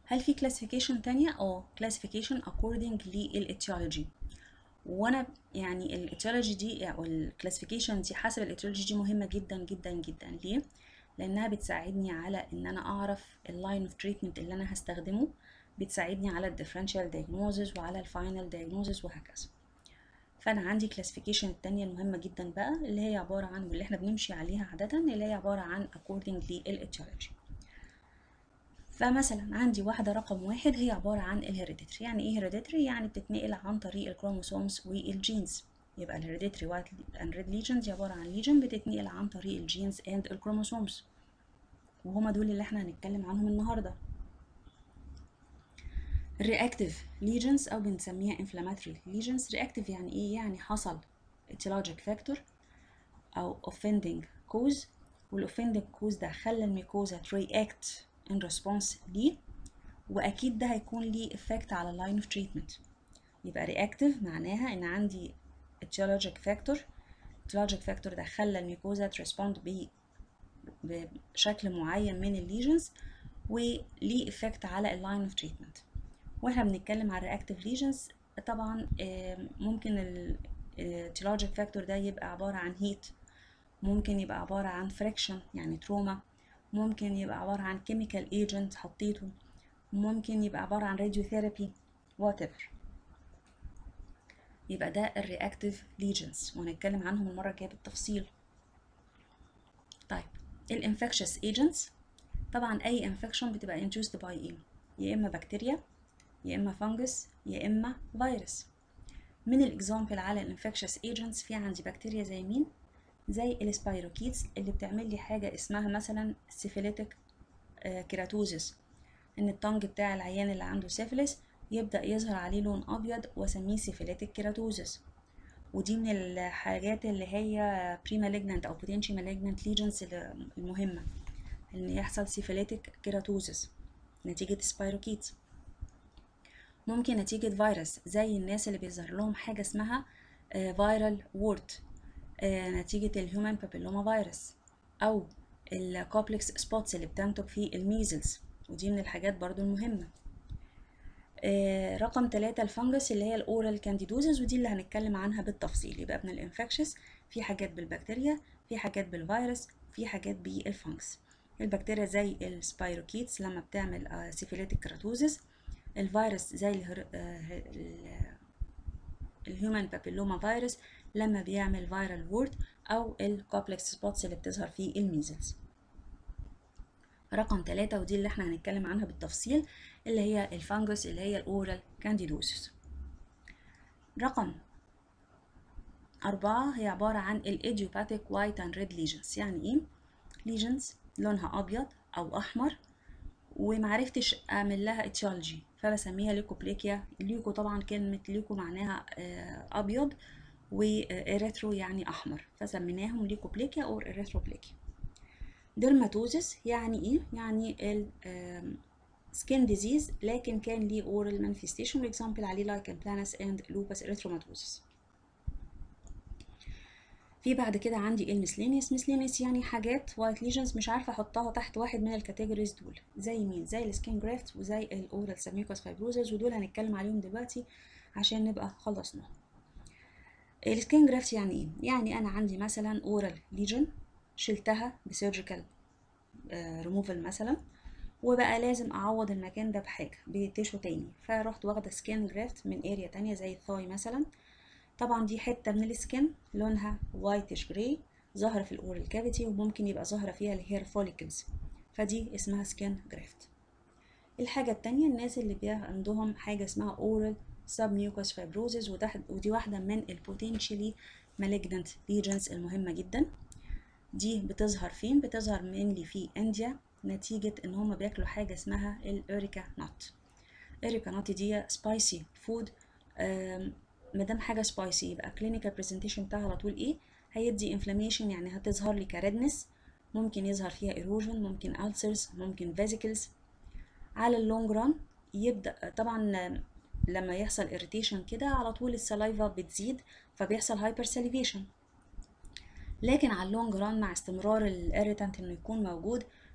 هل في كلاسيفيكيشن تانية اه كلاسيفيكيشن according للاتيولوجي وانا يعني الاتيولوجي دي او الكلاسيفيكيشن دي حسب الاتيولوجي دي مهمه جدا جدا جدا ليه لانها بتساعدني على ان انا اعرف اللاين اوف تريتمنت اللي انا هستخدمه بتساعدني على الديفرنشال دايجنوزز وعلى الفاينل دايجنوزز وهكذا فانا عندي كلاسيفيكيشن التانية المهمه جدا بقى اللي هي عباره عن واللي احنا بنمشي عليها عاده اللي هي عباره عن according للاتيولوجي فمثلا عندي واحدة رقم واحد هي عبارة عن الهيريديتري يعني ايه هيريديتري يعني بتتنقل عن طريق الكروموسومز والجينز يبقى الهيريديتري وايت اند ريد ليجنز عبارة عن ليجن بتتنقل عن طريق الجينز اند الكروموسومز وهما دول اللي احنا هنتكلم عنهم النهاردة الرياكتيف ليجنز او بنسميها inflammatory ليجنز رياكتيف يعني ايه يعني حصل etiologic factor او offending cause والاوفندنج كوز ده خلى الميكوزا ترياكت in response ليه واكيد ده هيكون ليه effect على line of treatment يبقى reactive معناها ان عندي etiologic factor etiologic factor ده خلى الميكوزا تريسبوند ب بشكل معين من الليجنز وليه effect على اللاين اوف تريتمنت واحنا بنتكلم على reactive lesions طبعا ممكن ال etiologic factor ده يبقى عبارة عن heat ممكن يبقى عبارة عن friction يعني تروما ممكن يبقى عبارة عن chemical agent حطيته ممكن يبقى عبارة عن radiotherapy whatever يبقى ده الرياكتيف lesions وهنتكلم عنهم المرة الجاية بالتفصيل طيب الانفكشس agents طبعا أي infection بتبقى induced by ايه يا إما بكتيريا يا إما فانجس يا إما فيروس من الإكزامبل على الانفكشس agents في عندي بكتيريا زي مين زي السبايروكيتس اللي بتعمل لي حاجة اسمها مثلا سيفيليتك كيراتوزيس ان الطنج بتاع العيان اللي عنده سيفيلس يبدأ يظهر عليه لون أبيض واسميه سيفيليتك كيراتوزيس ودي من الحاجات اللي هي بري مالجنانت أو بوتنشي مالجنانت ليجنز المهمة ان يحصل سيفيليتك كيراتوزيس نتيجة سبايروكيتس ممكن نتيجة فيروس زي الناس اللي بيظهر لهم حاجة اسمها فيرال وورت نتيجة الهيومن بابيلوما فيروس أو الكوبلكس سبوتس اللي بتنتج في الميزلز ودي من الحاجات برضو المهمة رقم ثلاثة الفنجس اللي هي الأورال كانديدوزز ودي اللي هنتكلم عنها بالتفصيل يبقى من الانفكشس في حاجات بالبكتيريا في حاجات بالفيروس في حاجات بالفنجس البكتيريا زي السبايروكيتس لما بتعمل سيفيليتك كراتوزز الفيروس زي الهيومن بابيلوما فيروس لما بيعمل فيرال وورد او الكوبلكس سبوتس اللي بتظهر في الميزلز رقم ثلاثة ودي اللي احنا هنتكلم عنها بالتفصيل اللي هي الفانجس اللي هي الاورال كانديدوسيس رقم أربعة هي عبارة عن الايديوباثيك وايت اند ريد ليجنز يعني ايه ليجنز لونها أبيض أو أحمر ومعرفتش أعمل لها اتيولوجي فبسميها ليكوبليكيا ليكو طبعا كلمة ليكو معناها أبيض وإريثرو يعني أحمر فسميناهم ليكوبليكيا أو إريثروبليكيا ديرماتوزيس يعني إيه؟ يعني ال سكين ديزيز لكن كان ليه اورال مانيفستيشن اكزامبل عليه لايكن بلانس اند لوبس اريثروماتوزيس في بعد كده عندي المسلينيس مسلينيس يعني حاجات وايت ليجنز مش عارفه احطها تحت واحد من الكاتيجوريز دول زي مين زي السكين جرافت وزي الاورال ساميوكاس فايبروزز ودول هنتكلم عليهم دلوقتي عشان نبقى خلصنا السكين جرافت يعني ايه يعني انا عندي مثلا اورال ليجن شلتها بسيرجيكال ريموفال مثلا وبقى لازم اعوض المكان ده بحاجه بتيشو تاني فرحت واخده سكين جرافت من اريا تانية زي الثاي مثلا طبعا دي حته من السكن لونها وايتش جراي ظاهره في الاورال كافيتي وممكن يبقى ظاهره فيها الهير فوليكلز فدي اسمها سكين جرافت الحاجه التانية الناس اللي بيبقى عندهم حاجه اسمها اورال submucous fibrosis وده ودي واحده من البوتنشالي malignant lesions المهمه جدا دي بتظهر فين بتظهر mainly في انديا نتيجة ان هما بياكلوا حاجة اسمها الاريكا نوت اريكا نوت دي سبايسي فود مادام حاجة سبايسي يبقى كلينيكال برزنتيشن بتاعها على طول ايه هيدي انفلاميشن يعني هتظهر لي كريدنس ممكن يظهر فيها ايروجن ممكن ألسرز ممكن فيزيكلز على اللونج ران يبدأ طبعا لما يحصل اريتيشن كده على طول السلايفا بتزيد فبيحصل هايبر ساليفيشن لكن على اللونج ران مع استمرار الاريتانت انه يكون موجود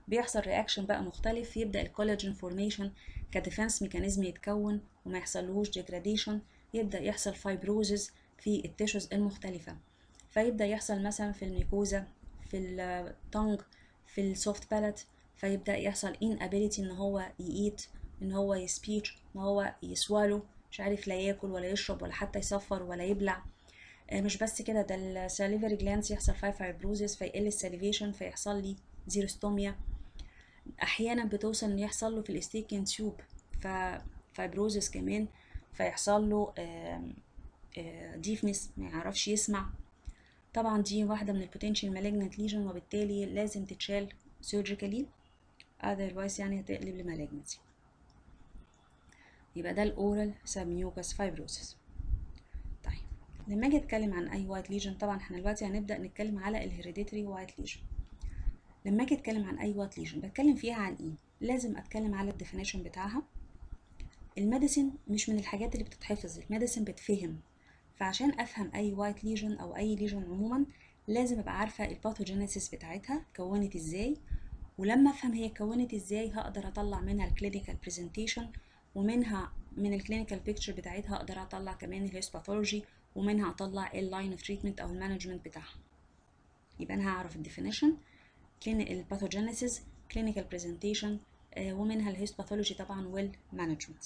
بيحصل رياكشن بقى مختلف يبدأ الكولاجين فورميشن كديفنس ميكانيزم يتكون وما يحصلهوش ديجراديشن يبدأ يحصل فايبروزز في التيشوز المختلفة فيبدأ يحصل مثلا في الميكوزا في التونج في السوفت بالات فيبدأ يحصل inability ان هو يقيت ان هو يسبيتش ان هو يسوالو مش عارف لا ياكل ولا يشرب ولا حتى يصفر ولا يبلع مش بس كده ده الساليفري جلانس يحصل فيها فايبروزس فيقل الساليفيشن فيحصل لي زيروستوميا احيانا بتوصل ان يحصل له في الاستيكين تيوب فايبروزس كمان فيحصل له ديفنس ما يعرفش يسمع طبعا دي واحده من البوتنشال مالجنت ليجن وبالتالي لازم تتشال سيرجيكالي otherwise يعني هتقلب لمالجنسي يبقى ده الاورال سابميوكاس فايبروسس طيب لما اجي اتكلم عن اي وايت ليجن طبعا احنا دلوقتي هنبدا نتكلم على الهيريديتري وايت ليجن لما اجي اتكلم عن اي وايت ليجن بتكلم فيها عن ايه لازم اتكلم على الديفينيشن بتاعها الميديسين مش من الحاجات اللي بتتحفظ الميديسين بتفهم فعشان افهم اي وايت ليجن او اي ليجن عموما لازم ابقى عارفه الباثوجينيسيس بتاعتها كونت ازاي ولما افهم هي كونت ازاي هقدر اطلع منها الكلينيكال برزنتيشن ومنها من الكلينيكال بيكتشر بتاعتها اقدر اطلع كمان الهيستوباثولوجي ومنها اطلع اللاين اوف تريتمنت او المانجمنت بتاعها يبقى انا هعرف الديفينيشن الباثوجينيسيس كلينيكال برزنتيشن ومنها الهيستوباثولوجي طبعا والمانجمنت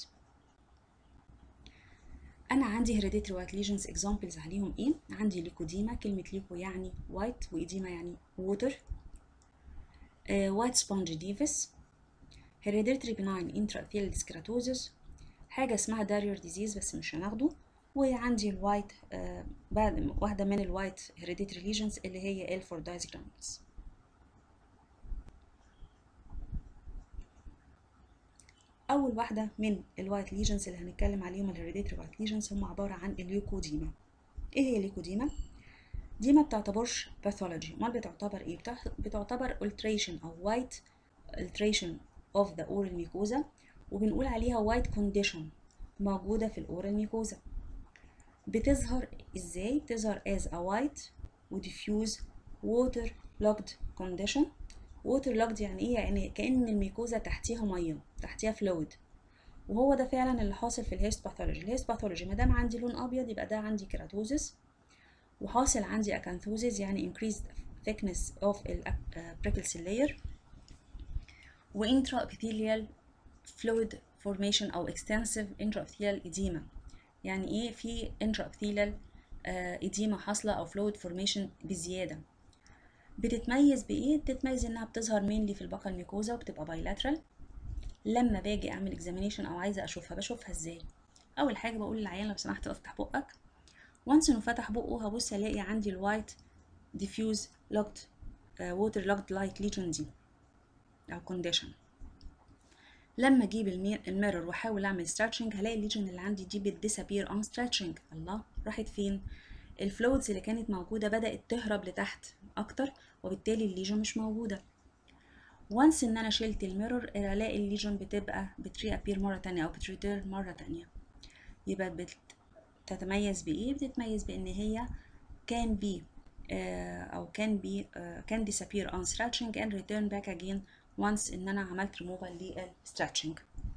انا عندي هيريديتري وايت ليجنز اكزامبلز عليهم ايه عندي ليكوديما كلمه ليكو يعني وايت وايديما يعني ووتر وايت سبونج ديفيس هيريديتري بناين انتراثيل ديسكراتوزس حاجه اسمها داريور ديزيز بس مش هناخده وعندي الوايت آه بعد واحده من الوايت هيريديتري ليجنز اللي هي الفوردايز جرانولز اول واحده من الوايت ليجنز اللي هنتكلم عليهم الهيريديتري وايت ليجنز هم عباره عن الليوكوديما ايه هي الليكوديما دي ما بتعتبرش باثولوجي امال بتعتبر ايه بتعتبر alteration او white alteration of the oral mucosa وبنقول عليها white condition موجوده في الاورال ميكوزا بتظهر ازاي بتظهر as a white و diffuse water locked condition ووتر لوكد يعني ايه يعني كأن الميكوزا تحتيها ميه تحتيها فلويد وهو ده فعلا اللي حاصل في الهيست باثولوجي الهيست باثولوجي ما دام عندي لون ابيض يبقى ده عندي كيراتوزس وحاصل عندي اكانثوزيس يعني increased thickness of the prickle cell layer وانتراابيثيليال fluid formation او extensive intraepithelial edema يعني ايه في intraepithelial edema حاصله او fluid formation بزياده بتتميز بايه بتتميز انها بتظهر مينلي في البقع الميكوزا وبتبقى بايلاترال لما باجي اعمل اكزامينيشن او عايزه اشوفها بشوفها ازاي اول حاجه بقول للعيان لو سمحت افتح بقك وانس انه فتح بقه هبص الاقي عندي الوايت ديفيوز لوكت ووتر لوكت لايت ليجن دي او كونديشن لما اجيب الميرور واحاول اعمل ستريتشنج هلاقي الليجن اللي عندي دي بتديسابير اون ستريتشنج الله راحت فين الفلويدز اللي كانت موجوده بدات تهرب لتحت اكتر وبالتالي الليجن مش موجوده وانس ان انا شلت الميرور الاقي الليجن بتبقى بتري ابير مره تانية او بتريتير مره تانية يبقى بتتميز بايه بتتميز بان هي can be uh, او can be uh, can disappear on stretching and return back again once ان انا عملت removal للstretching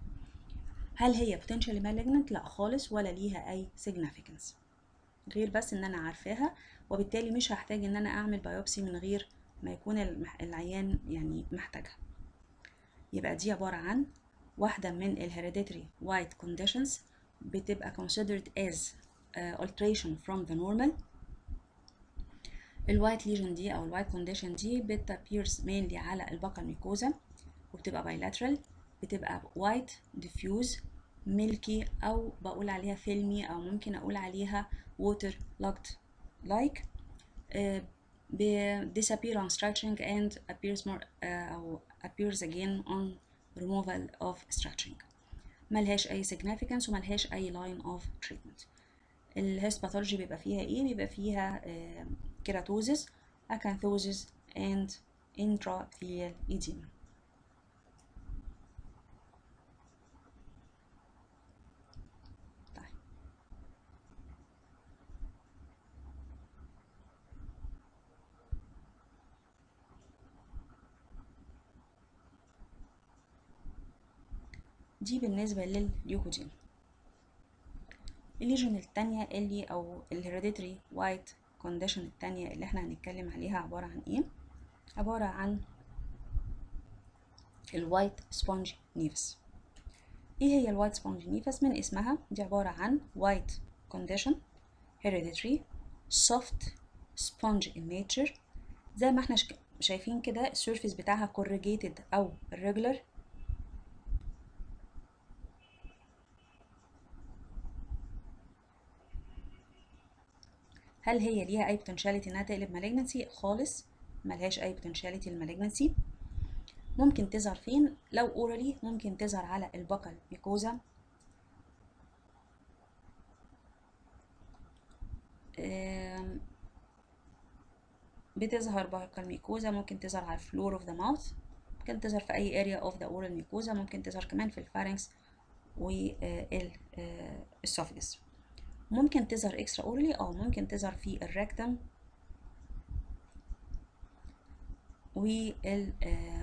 هل هي potentially malignant لا خالص ولا ليها اي significance غير بس ان انا عارفاها وبالتالي مش هحتاج ان انا اعمل بايوبسي من غير ما يكون العيان يعني محتاجها يبقى دي عبارة عن واحدة من الهيريديتري white conditions بتبقى considered as uh, alteration from the normal الوايت ليجن دي او الوايت كونديشن دي بتابيرز mainly على البقع الميكوزا وبتبقى bilateral بتبقى white diffuse ميلكي او بقول عليها فيلمي او ممكن اقول عليها water locked like uh, disappear on stretching and appears more uh, أو appears again on removal of stretching ملهاش أي significance وملهاش أي line of treatment الهيستوباثولوجي بيبقى فيها إيه؟ بيبقى فيها uh, keratosis, acanthosis and intraepithelial edema دي بالنسبة للليوكوجين الليجن التانية اللي أو الهيريديتري وايت كونديشن التانية اللي احنا هنتكلم عليها عبارة عن ايه؟ عبارة عن الوايت سبونج نيفس ايه هي الوايت سبونج نيفس من اسمها دي عبارة عن وايت كونديشن hereditary soft sponge in nature زي ما احنا شايفين كده السيرفيس بتاعها corrugated او irregular هل هي ليها اي potentiality انها تقلب malignancy خالص ملهاش اي potentiality المالجنسي ممكن تظهر فين لو اورالي ممكن تظهر على البقل ميكوزا بتظهر بقل ميكوزا ممكن تظهر على الفلور اوف ذا ماوث ممكن تظهر في اي اريا اوف ذا اورال ميكوزا ممكن تظهر كمان في الفارنكس والاسوفجس ممكن تظهر اكسترا اورالي او ممكن تظهر في الريكتم وال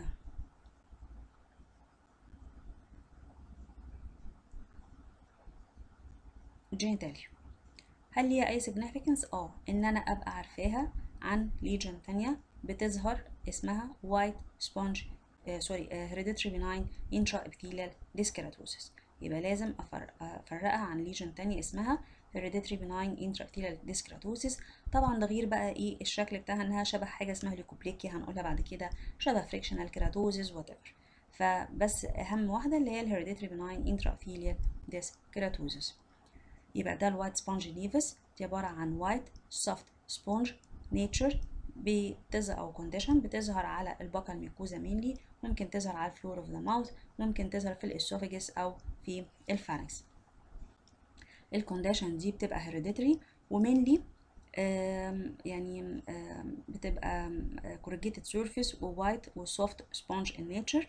جينيتاليا هل ليها اي significance اه ان انا ابقى عارفاها عن ليجن تانية بتظهر اسمها white sponge سوري uh, hereditary benign intraepithelial dyskeratosis يبقى لازم افرقها عن ليجن تانية اسمها hereditary benign intraepithelial dyskeratosis طبعا ده غير بقى ايه الشكل بتاعها انها شبه حاجه اسمها ليكوبليكيا هنقولها بعد كده شبه frictional keratosis whatever فبس اهم واحده اللي هي الهيريديتري benign intraepithelial dyskeratosis يبقى ده الوايت سبونج نيفس دي عباره عن وايت سوفت سبونج نيتشر بتظهر او كونديشن بتظهر على البقع الميكوزا مينلي ممكن تظهر على الفلور اوف ذا ماوث ممكن تظهر في الاسوفيجس او في الفارنكس الكونديشن دي بتبقى هيريديتري ومينلي يعني آم بتبقى corrugated surface ووايت وسوفت سبونج in nature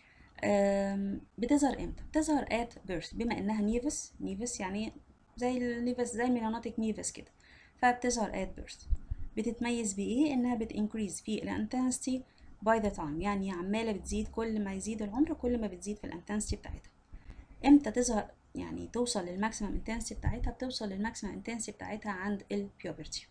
بتظهر امتى؟ بتظهر at birth بما انها نيفس نيفس يعني زي النيفس زي ميلانوتيك نيفس كده فبتظهر at birth بتتميز بايه انها بتنكريز في الانتنسيتي باي ذا تايم يعني عماله بتزيد كل ما يزيد العمر كل ما بتزيد في الانتنسيتي بتاعتها امتى تظهر يعني توصل للماكسيمم انتنسيتي بتاعتها بتوصل للماكسيمم انتنسيتي بتاعتها عند البيوبرتي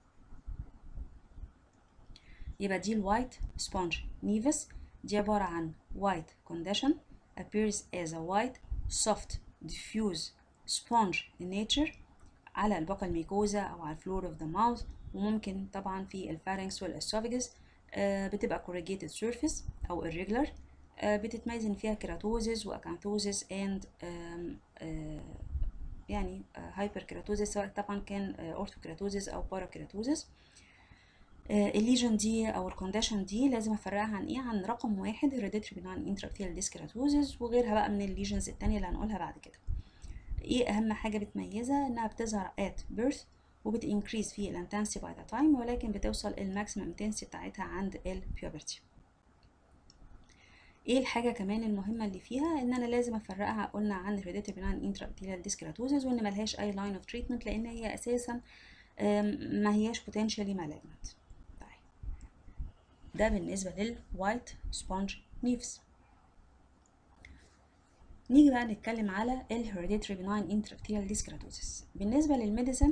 يبقى دي الوايت سبونج نيفس دي عبارة عن white condition appears as a white soft diffuse sponge in nature على البقع الميكوزا أو على الفلور of the mouth وممكن طبعا في الفارنكس والاسوفيجس آه بتبقى corrugated surface أو irregular آه بتتميز إن فيها كيراتوزيس وأكانثوزيس and آم آه يعني هايبر كيراتوزيس سواء طبعا كان اورثوكيراتوزيس أو باراكيراتوزيس الليجن دي او الكونديشن دي لازم افرقها عن ايه عن رقم واحد hereditary benign intraepithelial dyskeratosis وغيرها بقى من الليجنز التانية اللي هنقولها بعد كده ايه اهم حاجة بتميزها انها بتظهر at birth وبتincrease في الانتنسي by the time ولكن بتوصل الماكسيمم انتنسي بتاعتها عند البيوبرتي ايه الحاجة كمان المهمة اللي فيها ان انا لازم افرقها قلنا عن hereditary benign intraepithelial dyskeratosis وان ملهاش اي line of treatment لان هي اساسا ما هياش potentially malignant ده بالنسبة للوايت سبونج نيفز نيجي بقى نتكلم على الهيريديتري benign intraepithelial dyskeratosis بالنسبة للميديسن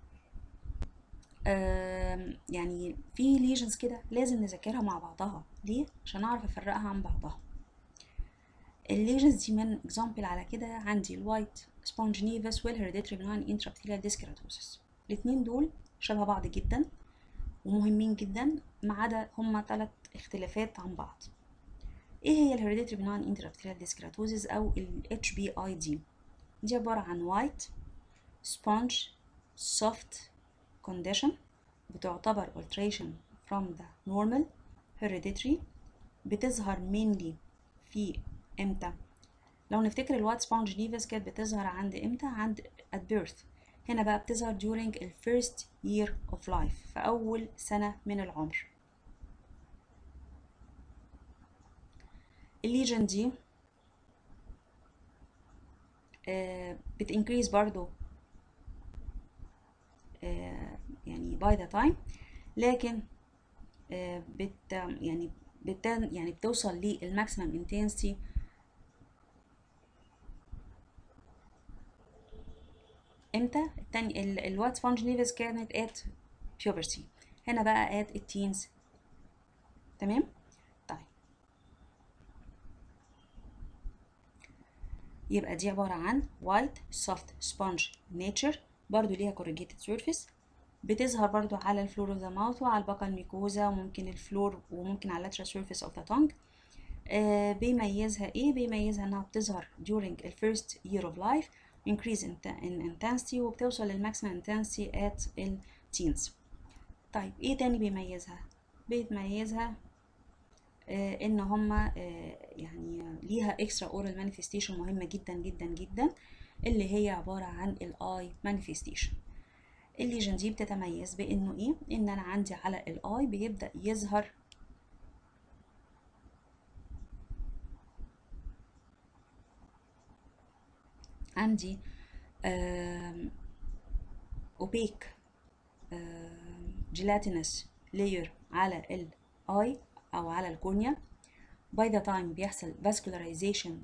يعني في ليجنز كده لازم نذاكرها مع بعضها ليه؟ عشان اعرف افرقها عن بعضها الليجنز دي من اكزامبل على كده عندي الوايت سبونج نيفس والهيريديتري benign intraepithelial dyskeratosis الاتنين دول شبه بعض جدا ومهمين جدا ما عدا هما ثلاث اختلافات عن بعض ايه هي الهيريديتري benign intraepithelial dyskeratosis او ال HBID دي عبارة عن white sponge soft condition بتعتبر alteration from the normal hereditary بتظهر mainly في امتى لو نفتكر الوايت سبونج نيفس كانت بتظهر عند امتى عند at birth هنا بقى بتظهر during ال first year of life في أول سنة من العمر الليجن دي آه بتنكريز برضو آه يعني by the time لكن آه بت يعني بت يعني بتوصل للماكسيمم intensity امتى التاني الوايت سبونج نيفز كانت at puberty هنا بقى at التينز تمام طيب يبقى دي عبارة عن white soft sponge nature برضو ليها corrugated surface بتظهر برضو على الفلور اوف ذا ماوث وعلى البقى الميكوزا وممكن الفلور وممكن على lateral surface of the tongue آه بيميزها ايه بيميزها انها بتظهر during the first year of life increase in, in intensity وبتوصل للماكسيمم intensity at ال teens طيب ايه تاني بيميزها بيميزها آه ان هما آه يعني ليها extra oral manifestation مهمة جدا جدا جدا اللي هي عبارة عن الاي manifestation الليجن دي بتتميز بانه ايه ان انا عندي على الاي بيبدأ يظهر عندي اوبيك جيلاتينس لاير على الاي او على الكورنيا باي ذا تايم بيحصل فاسكولاريزيشن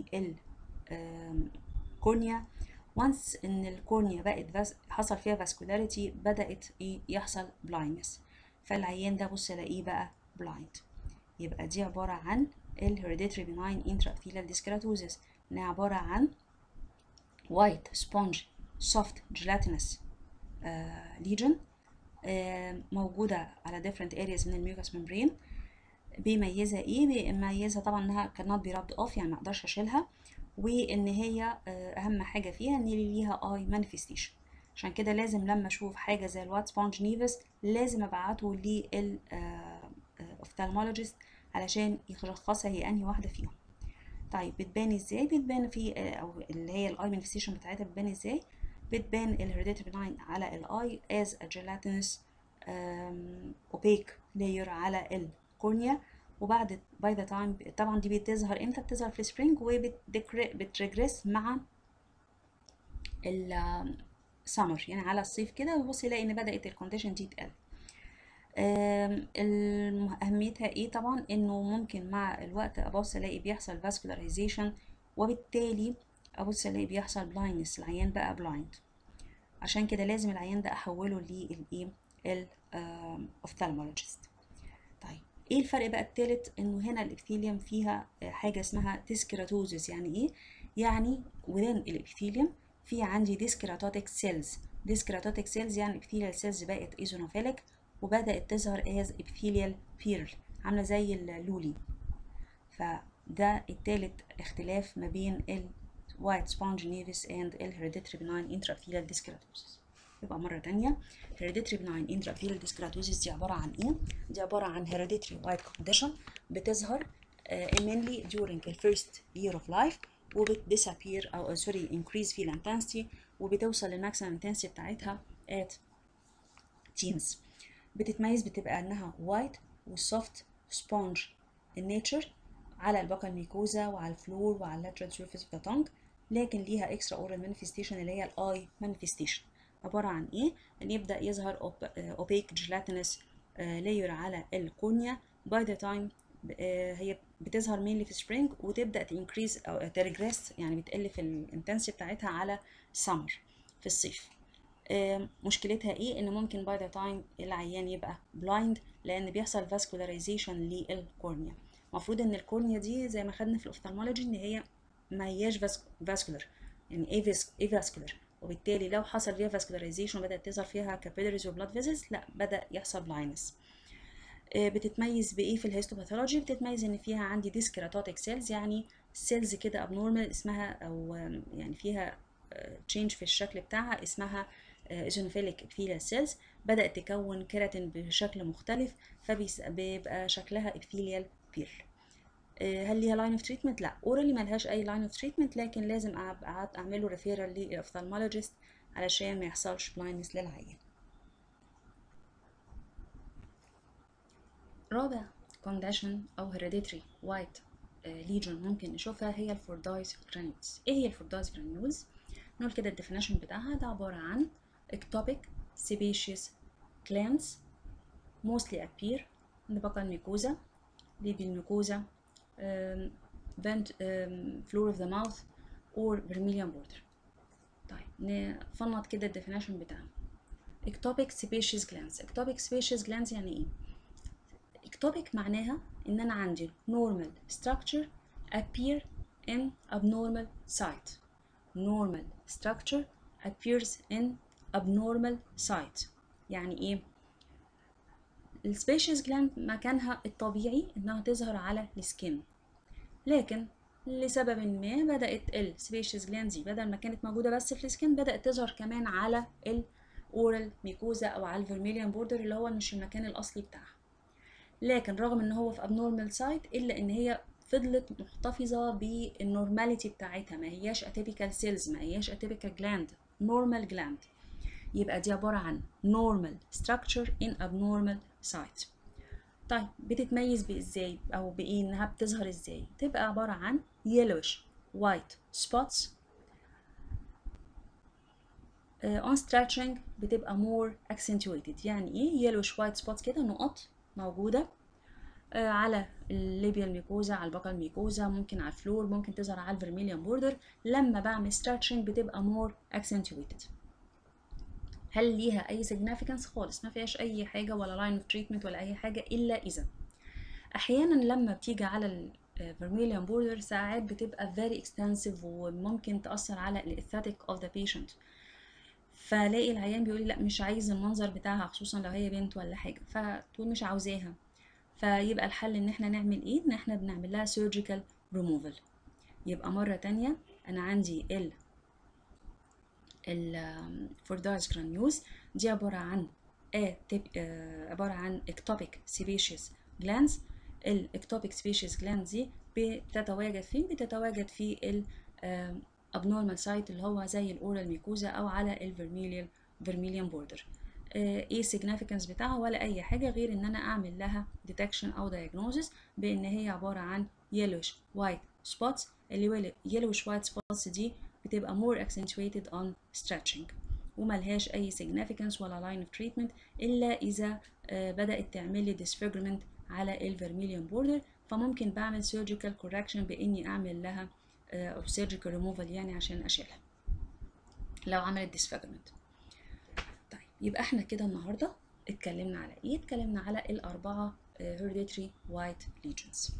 للكورنيا وانس ان الكورنيا بقت حصل فيها فاسكولاريتي بدات يحصل بلايندنس فالعيان ده بص الاقيه بقى بلايند يبقى دي عباره عن الهيريديتري بناين انتراكتيلال ديسكراتوزيس انها عباره عن white sponge soft gelatinous uh, lesion uh, موجودة على different areas من الميوكس membrane بيميزها ايه بيميزها طبعا انها cannot be rubbed off يعني ما اقدرش اشيلها وان هي uh, اهم حاجة فيها ان ليها eye manifestation عشان كده لازم لما اشوف حاجة زي الوات سبونج نيفس لازم ابعته لل ophthalmologist علشان يشخصها هي انهي واحدة فيهم طيب بتبان ازاي بتبان في او اللي هي الاي مانيفستيشن بتاعتها بتبان ازاي بتبان الهيريديتري بناين على الاي از a gelatinous um, opaque layer على الكورنيا وبعد باي ذا تايم طبعا دي بتظهر امتى بتظهر في السبرينج وبتريجريس مع السمر يعني على الصيف كده بص يلاقي ان بدات الكونديشن دي تقل أهميتها إيه طبعا إنه ممكن مع الوقت أبص ألاقي بيحصل vascularization وبالتالي أبص ألاقي بيحصل blindness العيان بقى blind عشان كده لازم العيان ده أحوله للإيه ال ophthalmologist طيب إيه الفرق بقى التالت إنه هنا الإبثيليوم فيها حاجة اسمها ديسكيراتوزيس يعني إيه؟ يعني within الإبثيليوم في عندي ديسكيراتوتيك سيلز ديسكيراتوتيك سيلز يعني الإبثيليال سيلز بقت ايزونوفيليك وبدأت تظهر as epithelial pearl عاملة زي اللولي فده التالت اختلاف ما بين ال white sponge nevus and ال hereditary benign intraepithelial dyskeratosis يبقى مرة تانية hereditary benign intraepithelial dyskeratosis دي عبارة عن ايه؟ دي عبارة عن hereditary white condition بتظهر uh, mainly during the first year of life وبتديسابير او سوري increase في الانتنسيتي وبتوصل للماكسيمم intensity بتاعتها at teens بتتميز بتبقى انها وايت وسوفت سبونج النيتشر على البقى الميكوزا وعلى الفلور وعلى اللاترال سيرفيس اوف ذا تونج لكن ليها اكسترا اورال مانيفستيشن اللي هي الاي مانيفستيشن عباره عن ايه ان يبدا يظهر اوبيك جيلاتينس لاير على الكورنيا باي ذا تايم هي بتظهر مينلي في سبرينج وتبدا تنكريز او تريجريس يعني بتقل في الانتنسيتي بتاعتها على سمر في الصيف مشكلتها ايه ان ممكن باي ذا تايم العيان يبقى بلايند لان بيحصل فاسكولاريزيشن للكورنيا المفروض ان الكورنيا دي زي ما خدنا في الاوفثالمولوجي ان هي ما هياش فاسكولار يعني اي فاسكولار وبالتالي لو حصل فيها فاسكولاريزيشن بدات تظهر فيها كابيلاريز وبلاد فيزلز لا بدا يحصل بلاينس بتتميز بايه في الهيستوباثولوجي بتتميز ان فيها عندي ديسكيراتوتيك سيلز يعني سيلز كده ابنورمال اسمها او يعني فيها تشينج في الشكل بتاعها اسمها ايزونوفيليك epithelial cells بدأت تكون كيراتين بشكل مختلف فبيبقى شكلها epithelial بير هل ليها لاين اوف تريتمنت لا اورالي ملهاش اي لاين اوف تريتمنت لكن لازم اعمله ريفيرال للاوفثالمولوجيست علشان ما يحصلش بلايندنس للعيان رابع كونديشن او هيريديتري وايت ليجن ممكن نشوفها هي الفوردايز جرانيولز ايه هي الفوردايز جرانيولز نقول كده الديفينيشن بتاعها ده عبارة عن ectopic sebaceous glands mostly appear in the buccal mucosa labial mucosa um, vent um, floor of the mouth or vermilion border طيب نفنط كده الديفينيشن بتاعها ectopic sebaceous glands ectopic sebaceous glands يعني ايه ectopic معناها ان انا عندي normal structure appear in abnormal site normal structure appears in abnormal site يعني ايه السبيشيس جلاند مكانها الطبيعي انها تظهر على السكين لكن لسبب ما بدأت السبيشيس جلاند دي بدل ما كانت موجودة بس في السكين بدأت تظهر كمان على الاورال ميكوزا او على الفيرميليان بوردر اللي هو مش المكان الاصلي بتاعها لكن رغم ان هو في abnormal سايت الا ان هي فضلت محتفظة بالنورماليتي بتاعتها ما هياش اتيبيكال سيلز ما هياش اتيبيكال جلاند نورمال جلاند يبقى دي عبارة عن normal structure in abnormal site طيب بتتميز بإزاي أو بإيه إنها بتظهر إزاي تبقى عبارة عن yellowish white spots uh, on stretching بتبقى more accentuated يعني إيه yellowish white spots كده نقط موجودة uh, على الليبيال ميكوزا على البقل ميكوزا ممكن على الفلور ممكن تظهر على الفيرميليان بوردر لما بعمل stretching بتبقى more accentuated هل ليها اي significance خالص ما فيهاش اي حاجه ولا line of treatment ولا اي حاجه الا اذا احيانا لما بتيجي على الفيرميليان بوردر ساعات بتبقى very extensive وممكن تاثر على الاثيتيك of the patient فلاقي العيان بيقول لا مش عايز المنظر بتاعها خصوصا لو هي بنت ولا حاجه فتقول مش عاوزاها فيبقى الحل ان احنا نعمل ايه ان احنا بنعمل لها surgical removal يبقى مره تانية انا عندي ال الفوردايز جرانيوز دي عبارة عن عبارة عن ectopic sebaceous glands الectopic sebaceous glands دي بتتواجد فين؟ بتتواجد في ال abnormal site اللي هو زي الأورال ميكوزا أو على الفيرميليال فيرميليان بوردر ايه significance بتاعها ولا أي حاجة غير إن أنا أعمل لها detection أو diagnosis بإن هي عبارة عن yellowish white spots اللي yellowish white spots دي بتبقى more accentuated on stretching وملهاش أي significance ولا line of treatment إلا إذا بدأت تعمل لي disfigurement على الفيرميليان بوردر فممكن بعمل surgical correction بإني أعمل لها أو surgical removal يعني عشان أشيلها لو عملت disfigurement طيب يبقى احنا كده النهاردة اتكلمنا على ايه؟ اتكلمنا على الأربعة hereditary white lesions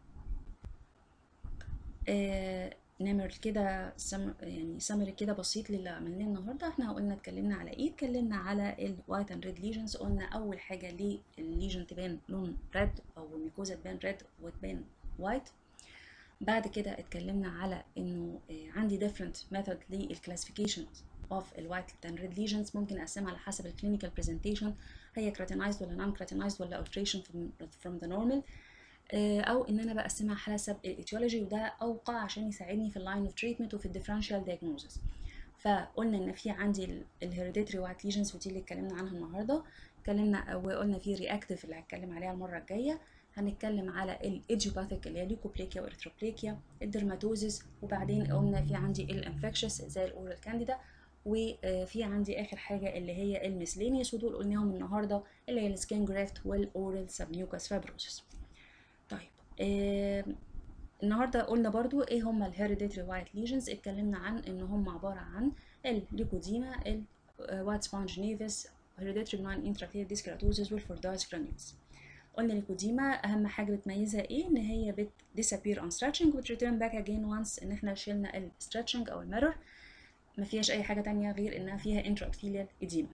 نعمل كده سم... يعني سمري كده بسيط للي عملناه النهارده احنا قلنا اتكلمنا على ايه اتكلمنا على الوايت اند ريد ليجنز قلنا اول حاجه ليه الليجن تبان لون ريد او الميكوزا تبان ريد وتبان وايت بعد كده اتكلمنا على انه عندي different method للكلاسيفيكيشن of الوايت and red lesions ممكن اقسمها على حسب الكلينيكال presentation هي كراتينايزد ولا non كراتينايزد ولا alteration from, from the normal او ان انا بقسمها حسب الايتيولوجي وده اوقع عشان يساعدني في اللاين اوف تريتمنت وفي الديفرنشال دايجنوزس فقلنا ان في عندي الهيريديتري وايت ليجنز ودي اللي اتكلمنا عنها النهارده اتكلمنا وقلنا في رياكتيف اللي هتكلم عليها المره الجايه هنتكلم على الايديوباثيك اللي هي ليكوبليكيا وارثروبليكيا الدرماتوزيس وبعدين قلنا في عندي الانفكشس زي الاورال كانديدا وفي عندي اخر حاجه اللي هي الميسلينيوس ودول قلناهم النهارده اللي هي السكين جرافت والاورال سبميوكاس فابروسس طيب آه النهارده قلنا برضو ايه هما الهيريديتري وايت ليجنز اتكلمنا عن ان هم عباره عن الليكوديما الوايت سبونج نيفس هيريديتري بناين انتراكتير ديسكراتوزيس والفوردايز جرانيولز قلنا الليكوديما اهم حاجه بتميزها ايه ان هي بت disappear on stretching وتريتيرن باك again once ان احنا شلنا الستريتشنج او الميرور ما فيهاش اي حاجه تانية غير انها فيها انتراكتيليال اديما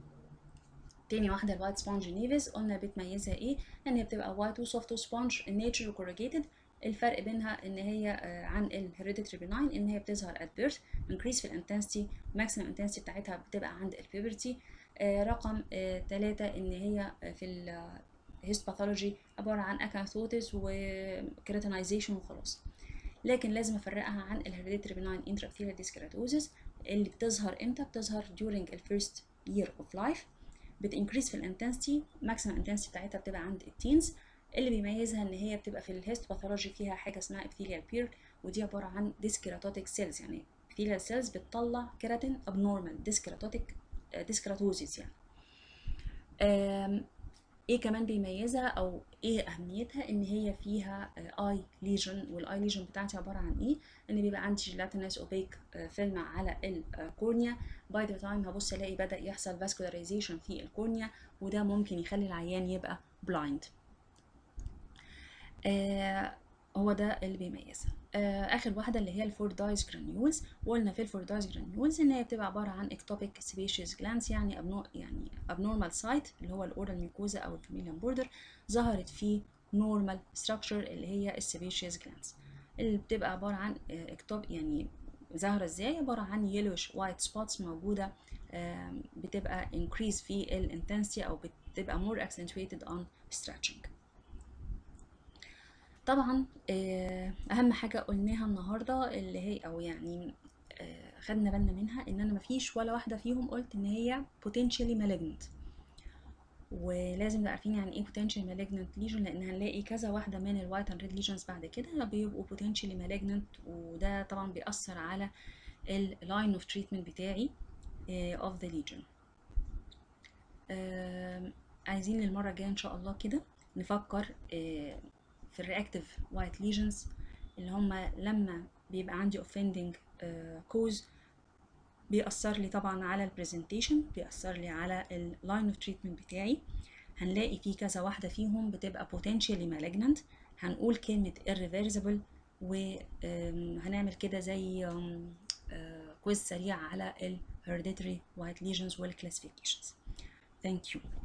تاني واحدة الوايت سبونج نيفز قلنا بتميزها ايه ان هي بتبقى وايت وسوفت وسبونج نيتشر وكورجيتد الفرق بينها ان هي عن الهيريديتري بناين ان هي بتظهر at birth increase في الانتنسيتي maximum intensity بتاعتها بتبقى عند البيبرتي رقم ثلاثة ان هي في الهيستوباثولوجي عبارة عن اكاثوتس وكريتينايزيشن وخلاص لكن لازم افرقها عن الهيريديتري بناين انتراكتيلر ديسكراتوزيس اللي بتظهر امتى بتظهر during الفيرست year of life بتنكريس في الانتنسيتي ماكسيمم انتنسيتي بتاعتها بتبقى عند التينز اللي بيميزها ان هي بتبقى في الهيستوباثولوجي فيها حاجه اسمها ابثيليال بير ودي عباره عن ديسكيراتوتيك سيلز يعني ابثيليال سيلز بتطلع كيراتين ابنورمال ديسكيراتوتيك ديسكيراتوزيس يعني ايه كمان بيميزها او ايه اهميتها ان هي فيها اي ليجن والاي ليجن بتاعتي عباره عن ايه ان بيبقى عندي جيلاتينس اوبيك فيلم على الكورنيا باي ذا تايم هبص الاقي بدا يحصل فاسكولاريزيشن في الكورنيا وده ممكن يخلي العيان يبقى بلايند آه هو ده اللي بيميزها آه اخر واحده اللي هي الفوردايز جرانيولز وقلنا في الفوردايز جرانيولز ان هي بتبقى عباره عن اكتوبيك سبيشيز جلانس يعني أبنو يعني ابنورمال سايت اللي هو الاورال ميكوزا او الفاميليان بوردر ظهرت في نورمال ستراكشر اللي هي السبيشيز جلانس اللي بتبقى عباره عن اكتوب يعني ظاهره ازاي عباره عن يلوش وايت سبوتس موجوده آه بتبقى increase في الانتنسيتي او بتبقى more accentuated on stretching طبعا اهم حاجه قلناها النهارده اللي هي او يعني خدنا بالنا منها ان انا مفيش ولا واحده فيهم قلت ان هي potentially malignant ولازم نبقى عارفين يعني ايه potentially malignant lesion لان هنلاقي كذا واحده من الوايت اند ريد ليجنز بعد كده بيبقوا potentially malignant وده طبعا بيأثر على اللاين اوف تريتمنت بتاعي of the legion عايزين للمره الجايه ان شاء الله كده نفكر في الرياكتيف وايت ليجنز اللي هم لما بيبقى عندي offending كوز بيأثر لي طبعا على البرزنتيشن بيأثر لي على اللاين اوف تريتمنت بتاعي هنلاقي في كذا واحدة فيهم بتبقى potentially malignant هنقول كلمة irreversible وهنعمل كده زي كويز سريع على ال hereditary white lesions وال classifications thank you